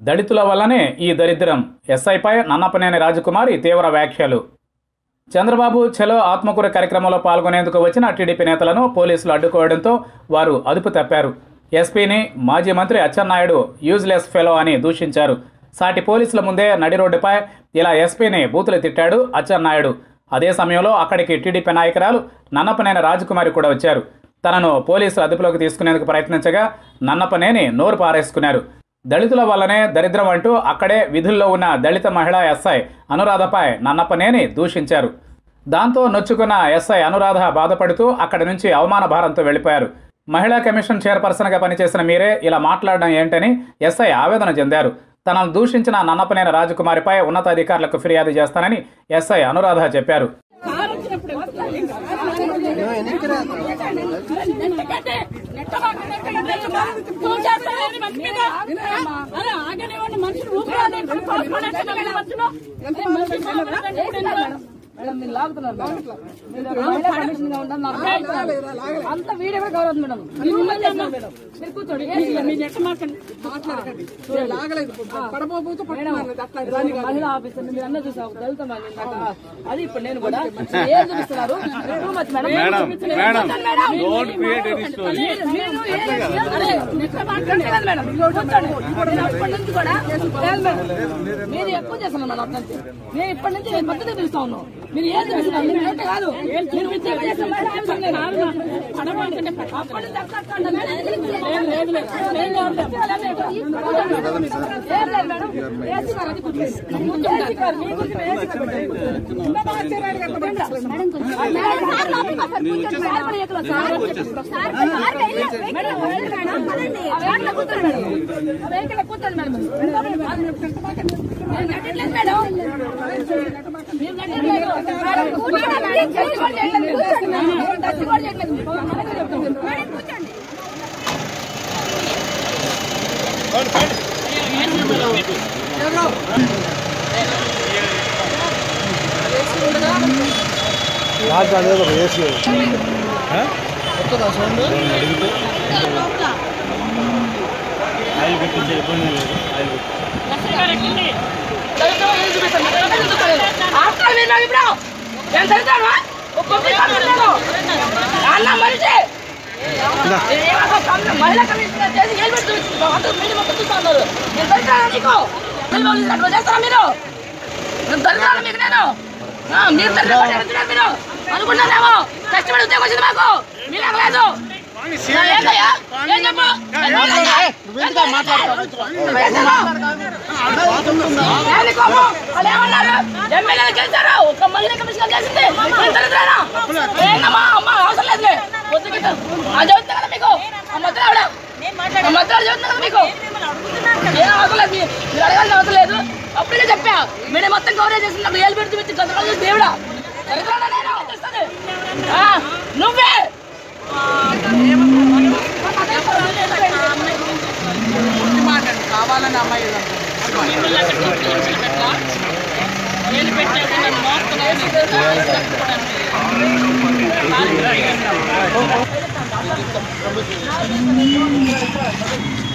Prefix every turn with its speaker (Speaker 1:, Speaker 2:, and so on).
Speaker 1: దళితుల వల్లనే ఈ దరిద్రం ఎస్ఐపై నన్నపనేని రాజకుమారి తీవ్ర వ్యాఖ్యలు చంద్రబాబు చలో ఆత్మకూర కార్యక్రమంలో పాల్గొనేందుకు వచ్చిన టీడీపీ నేతలను పోలీసులు అడ్డుకోవడంతో వారు అదుపు తప్పారు ఎస్పీని మాజీ మంత్రి అచ్చెన్నాయుడు యూజ్లెస్ ఫెలో అని దూషించారు సాటి పోలీసుల ముందే నడి రోడ్డుపై ఇలా ఎస్పీని బూతులు తిట్టాడు అచ్చెన్నాయుడు అదే సమయంలో అక్కడికి టీడీపీ నాయకురాలు నన్నపనేని రాజకుమారి కూడా వచ్చారు తనను పోలీసులు అదుపులోకి తీసుకునేందుకు ప్రయత్నించగా నన్నపనేని నోరు పారేసుకున్నారు దళితుల వల్లనే దరిద్రం అంటూ అక్కడే విధుల్లో ఉన్న దళిత మహిళా ఎస్ఐ అనురాధపై నన్నపనేని దూషించారు దాంతో నొచ్చుకున్న ఎస్ఐ అనురాధ బాధపడుతూ అక్కడి నుంచి అవమాన భారంతో వెళ్లిపోయారు మహిళా కమిషన్ చైర్పర్సన్గా పనిచేసిన మీరే ఇలా మాట్లాడడం ఏంటని ఎస్ఐ ఆవేదన చెందారు తనను దూషించిన నన్నపనేని రాజకుమారిపై ఉన్నతాధికారులకు ఫిర్యాదు చేస్తానని ఎస్ఐ అనురాధ చెప్పారు
Speaker 2: మేడం మీరు లాగుతున్నారు మేడం. మీరు మహిళా కమిషన్ గా ఉంటారు, నాకు లాగుతున్నారు. అంత వీడియో కూడా గౌరవం మేడం మీరు మిమ్మల్ని చేస్తున్నారు మేడం మీరు కూర్చోండి మీరు ఎట్లా మాట్లాడండి మేడం, మహిళా ఆఫీసర్ మీరు అన్న చూసావు దళిత మహిళ ఇందాక. అది ఇప్పుడు నేను కూడా ఏం చూపిస్తున్నారు మీరు too much మేడం. ఏం చూపించలేదు. మేడం, మీరు- మీరు ఏం- ఏం- అరే, ఎట్లా మాట్లాడలేదు మేడం. కూర్చోండి. నేను అప్పటి నుంచి కూడా లేదు మేడం. మీరు ఎక్కువ చేస్తున్నారు మేడం అట్లా నేను ఇప్పటి నుంచి నేను పద్ధతి పిలుస్తా ఉన్నాను మీరు ఏం చేస్తున్నారు మీరు ఏంటి కాదు మీరు విద్య చేసిన మహిళా ఆఫీసర్ నేను. అప్పటి నుంచి అట్లా అట్లా అన్నారు. లేదు, లేదు, లేదు. లేదు, లేదు. ఏం లేదు మేడం. ఏసీ గారు అది కూర్చోండి. ఏసీ గారు, మీ గురించి ఏసీ గారు పెట్టండి. ఇంకా ఆశ్చర్యాలు కట్టకుండా. మేడం, సార్ కూడా ఎక్కడ సార్? మేడం, ఆ వెహికల్ కూర్చోండి మేడం. ఆ వెహికల్ కూర్చోండి మేడం. నేను కట్టట్లేదు మేడం. మీరు కట్టట్లేదు. మేడం, కూర్చోండి. టచ్ కూడా చేయట్లేదు. కూర్చోండి మేడం. టచ్ కూడా చేయట్లేదు. మనకే చెప్తాను. మేడం, కూర్చోండి. ఆఫ్టర్ మీరు నాకు ఇప్పుడు నేను చదువుతాను ఒక్కొక్క అన్న మనిషి ఏమో కమ్మ- మహిళా కమిషన్ చేసి ఏం పెట్టి చూపించింది అందరూ మీడియా మొత్తం చూస్తా ఉన్నారు నేను దొరికాను నీకు నిల్వ అట్లా చేస్తారా మీరు నేను దొరికాను మీకు నేను ఆ, మీరు దొరికారు మీరు అనుకున్నారేమో కష్టపడి ఉద్యోగం వచ్చింది మాకు మీరు లేదు ఏంటయ్యా ఏం చెప్పు ఏంది కోపం? వాళ్ళు ఏమన్నారు? ఎమ్మెల్యేలు గెలిచారు. ఒక్క మహిళా కమిషనర్ చేసింది. నేను దరిద్రానా? ఏందమ్మా? అమ్మ, అవసరం లేదులే. వద్దు గిట్ట. ఆ చెబుతా కదా మీకు. ఆ మధ్యలో ఆవిడ. ఆ మధ్యలో చెబుతున్నా కదా మీకు. ఏం అవసరం లేదు. మీ- మీరు అడగాల్సిన అవసరం లేదు. అప్పుడే చెప్పా మీడియా మొత్తం కవరేజ్ చేసినప్పుడు ఏళ్ళు పెడితే పెట్టి గందరగోళం చేసి దేవుడా దరిద్రానా నేను? తెలుస్తుంది. ఆ, నువ్వే
Speaker 3: కావాలని అమ్మాయి
Speaker 2: నేను పెట్టాను నన్ను మోస్తున్నాను